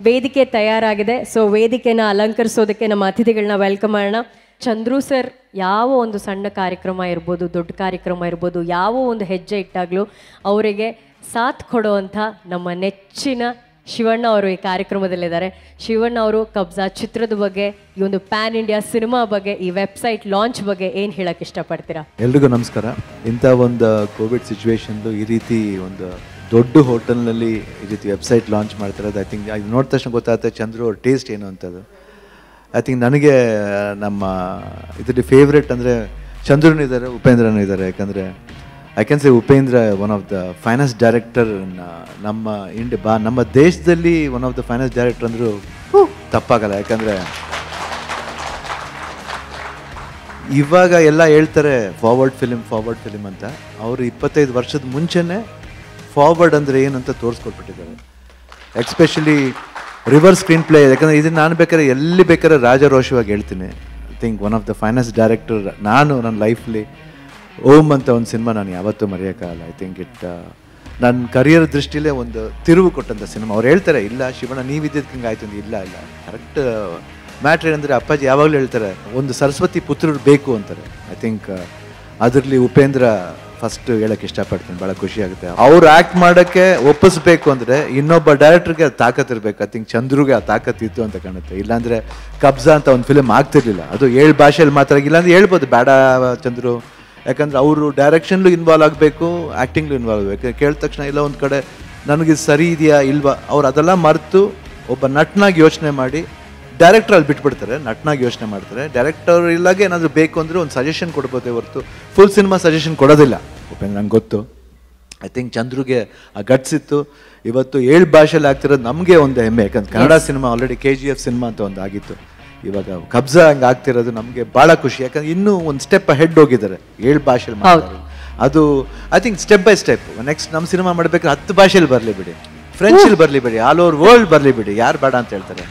ವೇದಿಕೆ ತಯಾರಾಗಿದೆ ಸೊ ವೇದಿಕೆನ ಅಲಂಕರಿಸೋದಕ್ಕೆ ನಮ್ಮ ಅತಿಥಿಗಳನ್ನ ವೆಲ್ಕಮ್ ಮಾಡೋಣ ಚಂದ್ರು ಸರ್ ಯಾವ ಒಂದು ಸಣ್ಣ ಕಾರ್ಯಕ್ರಮ ಇರ್ಬೋದು ದೊಡ್ಡ ಕಾರ್ಯಕ್ರಮ ಇರ್ಬೋದು ಯಾವ ಒಂದು ಹೆಜ್ಜೆ ಇಟ್ಟಾಗಲೂ ಅವರಿಗೆ ಸಾಥ್ ಕೊಡುವಂಥ ನಮ್ಮ ನೆಚ್ಚಿನ ಶಿವಣ್ಣ ಅವರು ಈ ಕಾರ್ಯಕ್ರಮದಲ್ಲಿದ್ದಾರೆ ಶಿವಣ್ಣ ಅವರು ಕಬ್ಜಾ ಚಿತ್ರದ ಬಗ್ಗೆ ಈ ಒಂದು ಪ್ಯಾನ್ ಇಂಡಿಯಾ ಸಿನಿಮಾ ಬಗ್ಗೆ ಈ ವೆಬ್ಸೈಟ್ ಲಾಂಚ್ ಬಗ್ಗೆ ಏನು ಹೇಳಕ್ಕೆ ಇಷ್ಟಪಡ್ತೀರಾ ಎಲ್ರಿಗೂ ನಮಸ್ಕಾರ ಇಂಥ ಒಂದು ಕೋವಿಡ್ ಸಿಚುವೇಶನ್ದು ಈ ರೀತಿ ಒಂದು ದೊಡ್ಡ ಹೋಟೆಲ್ನಲ್ಲಿ ಈ ರೀತಿ ವೆಬ್ಸೈಟ್ ಲಾಂಚ್ ಮಾಡ್ತಾರೆ ಐ ಥಿಂಕ್ ಇದು ನೋಡಿದ ತಕ್ಷಣ ಗೊತ್ತಾಗುತ್ತೆ ಚಂದ್ರು ಅವ್ರ ಟೇಸ್ಟ್ ಏನು ಅಂತದ್ದು ಐ ಥಿಂಕ್ ನನಗೆ ನಮ್ಮ ಇದರಲ್ಲಿ ಫೇವ್ರೆಟ್ ಅಂದರೆ ಚಂದ್ರನು ಇದ್ದಾರೆ ಉಪೇಂದ್ರನು ಇದ್ದಾರೆ ಯಾಕಂದರೆ I can say Upendra one of the finance director ನಮ್ಮ ಇಂಡಿ ಬಾ ನಮ್ಮ ದೇಶದಲ್ಲಿ one of the finance director ಅಂದರೂ ತಪ್ಪಾಗಲ್ಲ ಯಾಕಂದರೆ ಇವಾಗ ಎಲ್ಲ ಹೇಳ್ತಾರೆ ಫಾರ್ವರ್ಡ್ ಫಿಲಿಮ್ ಫಾರ್ವರ್ಡ್ ಫಿಲಿಮ್ ಅಂತ ಅವರು ಇಪ್ಪತ್ತೈದು ವರ್ಷದ ಮುಂಚೆನೇ ಫಾರ್ವರ್ಡ್ ಅಂದರೆ ಏನು ಅಂತ ತೋರಿಸ್ಕೊಟ್ಬಿಟ್ಟಿದ್ದಾರೆ ಎಕ್ಸ್ಪೆಷಲಿ ರಿವರ್ಸ್ ಸ್ಕ್ರೀನ್ ಪ್ಲೇ ಯಾಕಂದರೆ ಇದನ್ನು ನಾನು ಬೇಕಾದ್ರೆ ಎಲ್ಲಿ ಬೇಕಾದ್ರೆ ರಾಜರೋಷವಾಗಿ ಹೇಳ್ತೀನಿ I think one of the finance director ನಾನು ನನ್ನ ಲೈಫ್ಲಿ ಓಮ್ ಅಂತ ಒಂದು ಸಿನಿಮಾ ನಾನು ಯಾವತ್ತೂ ಮರೆಯೋಕ್ಕಾಗಲ್ಲ ಐ ಥಿಂಕ್ ಇಟ್ ನನ್ನ ಕರಿಯರ್ ದೃಷ್ಟಿಲೇ ಒಂದು ತಿರುವು ಕೊಟ್ಟಂಥ ಸಿನಿಮಾ ಅವ್ರು ಹೇಳ್ತಾರೆ ಇಲ್ಲ ಶಿವಣ್ಣ ನೀವಿದ್ದಕ್ಕೆ ಹಿಂಗೆ ಆಯ್ತು ಅಂತ ಇಲ್ಲ ಇಲ್ಲ ಕರೆಕ್ಟ್ ಮ್ಯಾಟ್ರ್ ಏನಂದರೆ ಅಪ್ಪಾಜಿ ಯಾವಾಗಲೂ ಹೇಳ್ತಾರೆ ಒಂದು ಸರಸ್ವತಿ ಪುತ್ರರು ಬೇಕು ಅಂತಾರೆ ಐ ಥಿಂಕ್ ಅದರಲ್ಲಿ ಉಪೇಂದ್ರ ಫಸ್ಟ್ ಹೇಳಕ್ಕೆ ಇಷ್ಟಪಡ್ತೀನಿ ಭಾಳ ಖುಷಿ ಆಗುತ್ತೆ ಅವ್ರು ಆ್ಯಕ್ಟ್ ಮಾಡೋಕ್ಕೆ ಒಪ್ಪಿಸ್ಬೇಕು ಅಂದರೆ ಇನ್ನೊಬ್ಬ ಡೈರೆಕ್ಟರ್ಗೆ ತಾಕತ್ ಇರಬೇಕು ಐ ಥಿಂಕ್ ಚಂದ್ರುಗೆ ಆ ತಾಕತ್ ಇತ್ತು ಅಂತ ಕಾಣುತ್ತೆ ಇಲ್ಲಾಂದರೆ ಕಬ್ಜಾ ಅಂತ ಒಂದು ಫಿಲಿಮ್ ಆಗ್ತಿರ್ಲಿಲ್ಲ ಅದು ಏಳು ಭಾಷೆಯಲ್ಲಿ ಮಾತಾಡಿಲ್ಲ ಅಂದ್ರೆ ಹೇಳ್ಬೋದು ಬೇಡ ಚಂದ್ರು ಯಾಕಂದ್ರೆ ಅವರು ಡೈರೆಕ್ಷನ್ಲು ಇನ್ವಾಲ್ವ್ ಆಗಬೇಕು ಆ್ಯಕ್ಟಿಂಗ್ಲು ಇನ್ವಾಲ್ವ್ ಆಗಬೇಕು ಕೇಳಿದ ತಕ್ಷಣ ಇಲ್ಲ ಒಂದು ಕಡೆ ನನಗೆ ಸರಿ ಇದೆಯಾ ಇಲ್ವಾ ಅವ್ರು ಅದೆಲ್ಲ ಮರೆತು ಒಬ್ಬ ನಟ್ನಾಗಿ ಯೋಚನೆ ಮಾಡಿ ಡೈರೆಕ್ಟರ್ ಅಲ್ಲಿ ಬಿಟ್ಬಿಡ್ತಾರೆ ನಟ್ನಾಗಿ ಯೋಚನೆ ಮಾಡ್ತಾರೆ ಡೈರೆಕ್ಟರ್ ಇಲ್ಲಾಗೆ ಏನಾದರೂ ಬೇಕು ಅಂದರೆ ಒಂದು ಸಜೆಷನ್ ಕೊಡ್ಬೋದೇ ಹೊರತು ಫುಲ್ ಸಿನಿಮಾ ಸಜೆಷನ್ ಕೊಡೋದಿಲ್ಲ ಉಪೇಂದ್ರ ನಂಗೆ ಗೊತ್ತು ಐ ಥಿಂಕ್ ಚಂದ್ರುಗೆ ಆ ಗಟ್ಸ್ ಇತ್ತು ಇವತ್ತು ಏಳು ಭಾಷೆಯಲ್ಲಿ ಆಗ್ತಿರೋದು ನಮಗೆ ಒಂದು ಹೆಮ್ಮೆ ಯಾಕಂದ್ರೆ Kannada cinema already K G F cinema ಅಂತ ಒಂದು ಆಗಿತ್ತು ಇವಾಗ ಕಬ್ಜಾ ಹಂಗೆ ಆಗ್ತಿರೋದು ನಮಗೆ ಭಾಳ ಖುಷಿ ಯಾಕಂದ್ರೆ ಇನ್ನೂ ಒಂದು ಸ್ಟೆಪ್ ಹೆಡ್ ಹೋಗಿದ್ದಾರೆ ಏಳು ಭಾಷೆಯಲ್ಲಿ ಮಾಡ್ತಾರೆ ಅದು I think step by step next ನಮ್ಮ ಸಿನಿಮಾ ಮಾಡ್ಬೇಕಾದ್ರೆ ಹತ್ತು ಭಾಷೆಯಲ್ಲಿ ಬರಲಿ ಬಿಡಿ ಫ್ರೆಂಚಲ್ಲಿ ಬರಲಿ ಬಿಡಿ ಆಲ್ ಓವರ್ ವರ್ಲ್ಡ್ ಬರಲಿ ಬಿಡಿ ಯಾರು ಬೇಡ ಅಂತ ಹೇಳ್ತಾರೆ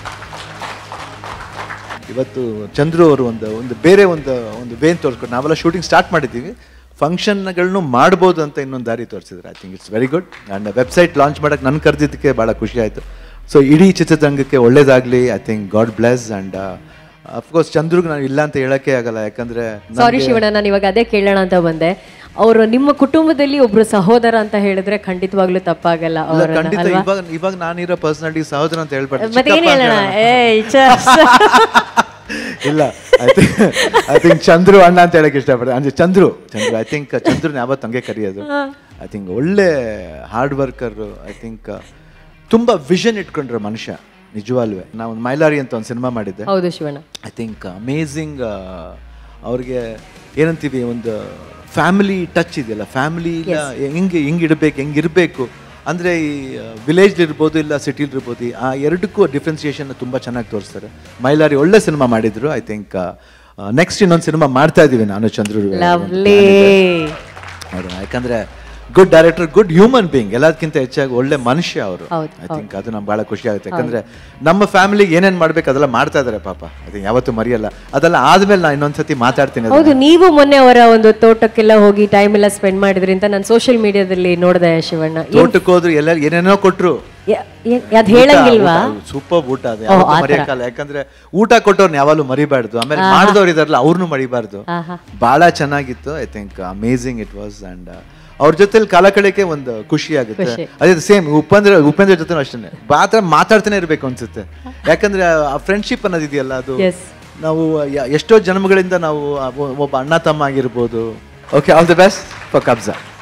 ಇವತ್ತು ಚಂದ್ರು ಅವರು ಒಂದು ಒಂದು ಬೇರೆ ಒಂದು ಒಂದು ವೇನ್ ತೋರಿಸ್ಕೊಂಡು ನಾವೆಲ್ಲ ಶೂಟಿಂಗ್ ಸ್ಟಾರ್ಟ್ ಮಾಡಿದ್ದೀವಿ ಫಂಕ್ಷನ್ಗಳನ್ನು ಮಾಡ್ಬೋದು ಅಂತ ಇನ್ನೊಂದು ದಾರಿ ತೋರಿಸಿದ್ರು I think it's very good and website launch ಮಾಡೋಕ್ಕೆ ನನ್ನ ಕರೆದಿದ್ದಕ್ಕೆ ಭಾಳ ಖುಷಿ ಆಯಿತು ಸೊ ಇಡೀ ಚಿತ್ರರಂಗಕ್ಕೆ ಒಳ್ಳೇದಾಗಲಿ I think God bless and of course ಚಂದ್ರುಗೆ ನಾನು ಇಲ್ಲ ಅಂತ ಹೇಳೋಕ್ಕೆ ಆಗಲ್ಲ ಯಾಕಂದರೆ ಸಾರಿ ಶಿವಣ್ಣ ನಾನು ಇವಾಗ ಅದೇ ಕೇಳೋಣ ಅಂತ ಬಂದೆ ಅವರು ನಿಮ್ಮ ಕುಟುಂಬದಲ್ಲಿ ಒಬ್ರು ಸಹೋದರ ಅಂತ ಹೇಳಿದ್ರೆ ಖಂಡಿತವಾಗ್ಲೂ ತಪ್ಪಾಗಲ್ಲ ಅವರನ್ನ ಖಂಡಿತ ಇವಾಗ ಇವಾಗ ನಾನಿರೋ ಪರ್ಸನಾಲಿಟಿ ಸಹೋದರ ಅಂತ ಹೇಳ್ಬಾರ್ದು ಮತ್ತೆ ಏನ್ ಚಿಕ್ಕಪ್ಪ ಅಂತ ಹೇಳೋಣ ಹೇಳೋಣ. ಏ ಛ, ಇಲ್ಲ I think I think Chandru ಅಣ್ಣ ಅಂತ ಹೇಳಕ್ ಇಷ್ಟಪಡ್ತೀನಿ ಅಂದ್ರೆ ಚಂದ್ರು ಚಂದ್ರು ಐ ಥಿಂಕ್ ಚಂದ್ರನ ಯಾವತ್ತು ಹಂಗೆ ಕರೆಯೋದು ಐ ಥಿಂಕ್ ಒಳ್ಳೆ ಹಾರ್ಡ್ ವರ್ಕರ್ ಐ ಥಿಂಕ್ ತುಂಬ ವಿಷನ್ ಇಟ್ಕೊಂಡ್ರೆ ಮನುಷ್ಯ ನಿಜವಾಲ್ವೇ ನಾವು ಒಂದು ಮೈಲಾರಿ ಅಂತ ಒಂದು ಸಿನಿಮಾ ಮಾಡಿದ್ದೆ ಹೌದು ಶಿವಣ್ಣ ಐ ಥಿಂಕ್ ಅಮೇಝಿಂಗ್ ಅವ್ರಿಗೆ ಏನಂತೀವಿ ಒಂದು ಫ್ಯಾಮಿಲಿ ಟಚ್ ಇದೆಯಲ್ಲ ಫ್ಯಾಮಿಲಿ ಹೆಂಗೆ ಹೆಂಗೆ ಇಡಬೇಕು ಹೆಂಗೆ ಇರಬೇಕು ಅಂದರೆ ಈ ವಿಲೇಜ್ ಇರ್ಬೋದು ಇಲ್ಲ ಸಿಟಿಲಿ ಇರ್ಬೋದು ಆ ಎರಡಕ್ಕೂ ಡಿಫ್ರೆನ್ಸಿಯೇಷನ್ ತುಂಬ ಚೆನ್ನಾಗಿ ತೋರಿಸ್ತಾರೆ ಮೈಲಾರಿ ಒಳ್ಳೆ ಸಿನಿಮಾ ಮಾಡಿದ್ರು ಐ ಥಿಂಕ್ ನೆಕ್ಸ್ಟ್ ಇನ್ನೊಂದು ಸಿನಿಮಾ ಮಾಡ್ತಾ ಇದ್ದೀವಿ ನಾನು ಚಂದ್ರು ಲವ್ಲಿ ಹೌದು ಯಾಕಂದ್ರೆ good director good human being ಎಲ್ಲದಕ್ಕಿಂತ ಹೆಚ್ಚಾಗಿ ಒಳ್ಳೆ ಮನುಷ್ಯ ಅವರು ಹೌದು, ಐ ಥಿಂಕ್ ಅದು ನಮ್ಗೆ ಬಹಳ ಖುಷಿ ಆಗುತ್ತೆ ಯಾಕಂದ್ರೆ ನಮ್ಮ ಫ್ಯಾಮಿಲಿಗೆ ಏನೇನ್ ಮಾಡ್ಬೇಕು ಅದೆಲ್ಲ ಮಾಡ್ತಾ ಇದಾರೆ ಪಾಪ ಅದು ಯಾವತ್ತೂ ಮರೆಯಲ್ಲ ಅದೆಲ್ಲ ಆದ್ಮೇಲೆ ನಾನು ಇನ್ನೊಂದ್ಸತಿ ಮಾತಾಡ್ತೀನಿ ಅದನ್ನ. ಹೌದು ನೀವು ಮೊನ್ನೆ ಅವರ ಒಂದು ತೋಟಕ್ಕೆಲ್ಲ ಹೋಗಿ ಟೈಮ್ ಎಲ್ಲ ಸ್ಪೆಂಡ್ ಮಾಡಿದ್ರಿ ಅಂತ ನಾನು ಸೋಷಿಯಲ್ ಮೀಡಿಯಾದಲ್ಲಿ ನೋಡಿದೆ ಶಿವಣ್ಣ ತೋಟಕ್ಕೆ ಹೋದ್ರು ಎಲ್ಲ ಏನೇನೋ ಕೊಟ್ರು ಯ- ಯ- ಅದ್ ಹೇಳಂಗಿಲ್ವಾ ಸೂಪರ್ ಊಟ ಅದು ಯಾವತ್ತೂ ಮರೆಯಕ್ಕಾಗಲ್ಲ ಯಾಕಂದ್ರೆ ಊಟ ಕೊಟ್ಟವ್ರನ್ನ ಯಾವಾಗಲೂ ಮರಿಬಾರ್ದು ಆಮೇಲೆ ಮಾಡಿದವ್ರು ಇದಾರಲ್ಲ ಅವ್ರನ್ನೂ ಮರಿಬಾರ್ದು ಆಹಾ. ಬಹಳ ಚೆನ್ನಾಗಿತ್ತು I think amazing it was and ಅವ್ರ ಜೊತೆಲಿ ಕಾಲ ಕಳೆಯಕ್ಕೆ ಒಂದು ಖುಷಿ ಆಗುತ್ತೆ ಖುಷಿ. ಅದೇ ಸೇಮ್ ಉಪೇಂದ್ರ ಉಪೇಂದ್ರ ಜೊತೆ ಅಷ್ಟೇ ಮಾತ್ರ ಮಾತಾಡ್ತಾನೆ ಇರ್ಬೇಕು ಅನ್ಸುತ್ತೆ ಯಾಕಂದ್ರೆ ಆ ಫ್ರೆಂಡ್ಶಿಪ್ ಅನ್ನೋದಿದೆಯಲ್ಲ ಅದು Yes. ನಾವು ಯ- ಎಷ್ಟೋ ಜನ್ಮಗಳಿಂದ ನಾವು ಆ ಒ- ಒಬ್ಬ ಅಣ್ಣ ತಮ್ಮ ಆಗಿರ್ಬೋದು okay all the best for ಕಬ್ಜಾ